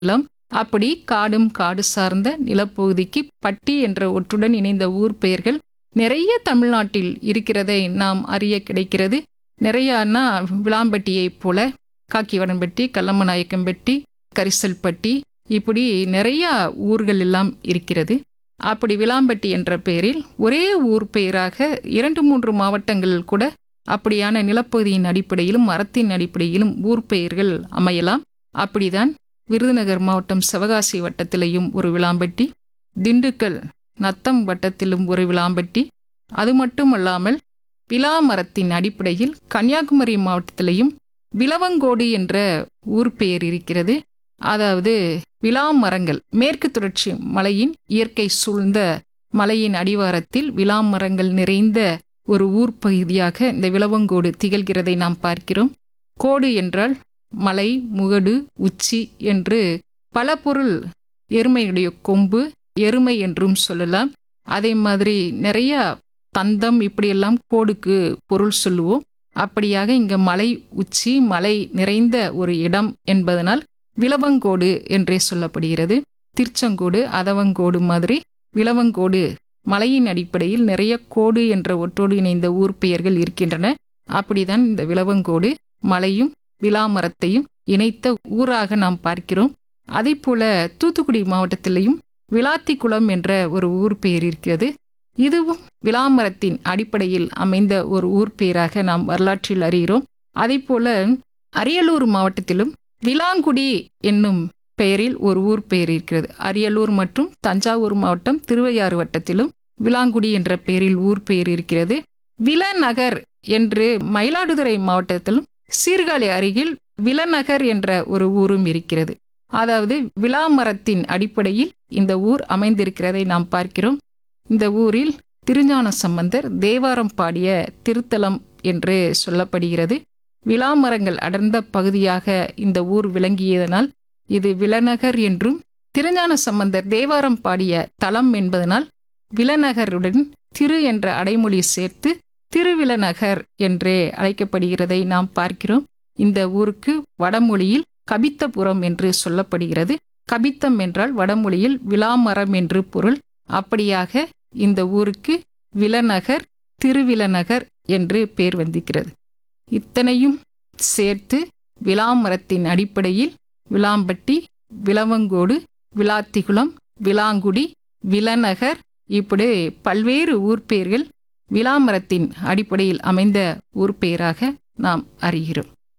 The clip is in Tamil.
நிலம் அப்படி காடும் காடு சார்ந்த நிலப்பகுதிக்கு பட்டி என்ற ஒற்றுடன் இணைந்த ஊர் பெயர்கள் நிறைய தமிழ்நாட்டில் இருக்கிறதை நாம் அறிய கிடைக்கிறது நிறையானா விளாம்பட்டியைப் போல காக்கிவடன்பட்டி கல்லம்மநாயக்கம்பட்டி கரிசல்பட்டி இப்படி நிறைய ஊர்கள் எல்லாம் இருக்கிறது அப்படி விளாம்பட்டி என்ற பெயரில் ஒரே ஊர் பெயராக இரண்டு மூன்று மாவட்டங்களில் கூட அப்படியான நிலப்பகுதியின் அடிப்படையிலும் மரத்தின் அடிப்படையிலும் ஊர் பெயர்கள் அமையலாம் அப்படிதான் விருதுநகர் மாவட்டம் சிவகாசி வட்டத்திலேயும் ஒரு விளாம்பட்டி திண்டுக்கல் நத்தம் வட்டத்திலும் ஒரு விளாம்பட்டி அது மட்டுமல்லாமல் விலா மரத்தின் அடிப்படையில் கன்னியாகுமரி மாவட்டத்திலையும் விலவங்கோடு என்ற ஊர் பெயர் இருக்கிறது அதாவது விலா மரங்கள் மேற்கு தொடர்ச்சி மலையின் இயற்கை சூழ்ந்த மலையின் அடிவாரத்தில் விலா மரங்கள் நிறைந்த ஒரு ஊர் பகுதியாக இந்த விலவங்கோடு திகழ்கிறதை நாம் பார்க்கிறோம் கோடு என்றால் மலை முகடு உச்சி என்று பல பொருள் எருமையுடைய கொம்பு எருமை என்றும் சொல்லலாம் அதே மாதிரி நிறைய தந்தம் இப்படியெல்லாம் கோடுக்கு பொருள் சொல்லுவோம் அப்படியாக இங்க மலை உச்சி மலை நிறைந்த ஒரு இடம் என்பதனால் விலவங்கோடு என்றே சொல்லப்படுகிறது திருச்செங்கோடு அதவங்கோடு மாதிரி விலவங்கோடு மலையின் அடிப்படையில் நிறைய கோடு என்ற ஒற்றோடு இணைந்த ஊர் பெயர்கள் இருக்கின்றன அப்படிதான் இந்த விலவங்கோடு மலையும் விலாமரத்தையும் இணைத்த ஊராக நாம் பார்க்கிறோம் அதே போல தூத்துக்குடி மாவட்டத்திலையும் விளாத்திக்குளம் என்ற ஒரு ஊர் பெயர் இருக்கிறது இதுவும் விலாமரத்தின் அடிப்படையில் அமைந்த ஒரு ஊர் பெயராக நாம் வரலாற்றில் அறிகிறோம் அதே போல அரியலூர் மாவட்டத்திலும் விலாங்குடி என்னும் பெயரில் ஒரு ஊர் பெயர் இருக்கிறது அரியலூர் மற்றும் தஞ்சாவூர் மாவட்டம் திருவையாறு வட்டத்திலும் விலாங்குடி என்ற பெயரில் ஊர் பெயர் இருக்கிறது விலநகர் என்று மயிலாடுதுறை மாவட்டத்திலும் சீர்காழி அருகில் விலநகர் என்ற ஒரு ஊரும் இருக்கிறது அதாவது விலாமரத்தின் அடிப்படையில் இந்த ஊர் அமைந்திருக்கிறதை நாம் பார்க்கிறோம் இந்த ஊரில் திருஞான சம்பந்தர் தேவாரம் பாடிய திருத்தலம் என்று சொல்லப்படுகிறது விலாமரங்கள் அடர்ந்த பகுதியாக இந்த ஊர் விளங்கியதனால் இது விலநகர் என்றும் திருஞான சம்பந்தர் தேவாரம் பாடிய தலம் என்பதனால் விலநகருடன் திரு என்ற அடைமொழி சேர்த்து திருவிலநகர் என்றே அழைக்கப்படுகிறதை நாம் பார்க்கிறோம் இந்த ஊருக்கு வடமொழியில் கபித்தபுரம் என்று சொல்லப்படுகிறது கபித்தம் என்றால் வடமொழியில் விலாமரம் என்று பொருள் அப்படியாக இந்த ஊருக்கு விலநகர் திருவிலநகர் என்று பெயர் வந்திருக்கிறது இத்தனையும் சேர்த்து விலாமரத்தின் அடிப்படையில் விளாம்பட்டி விலவங்கோடு விளாத்திகுளம் விலாங்குடி விலநகர் இப்படி பல்வேறு ஊர் பெயர்கள் விலாமரத்தின் அடிப்படையில் அமைந்த ஊர் பெயராக நாம் அறிகிறோம்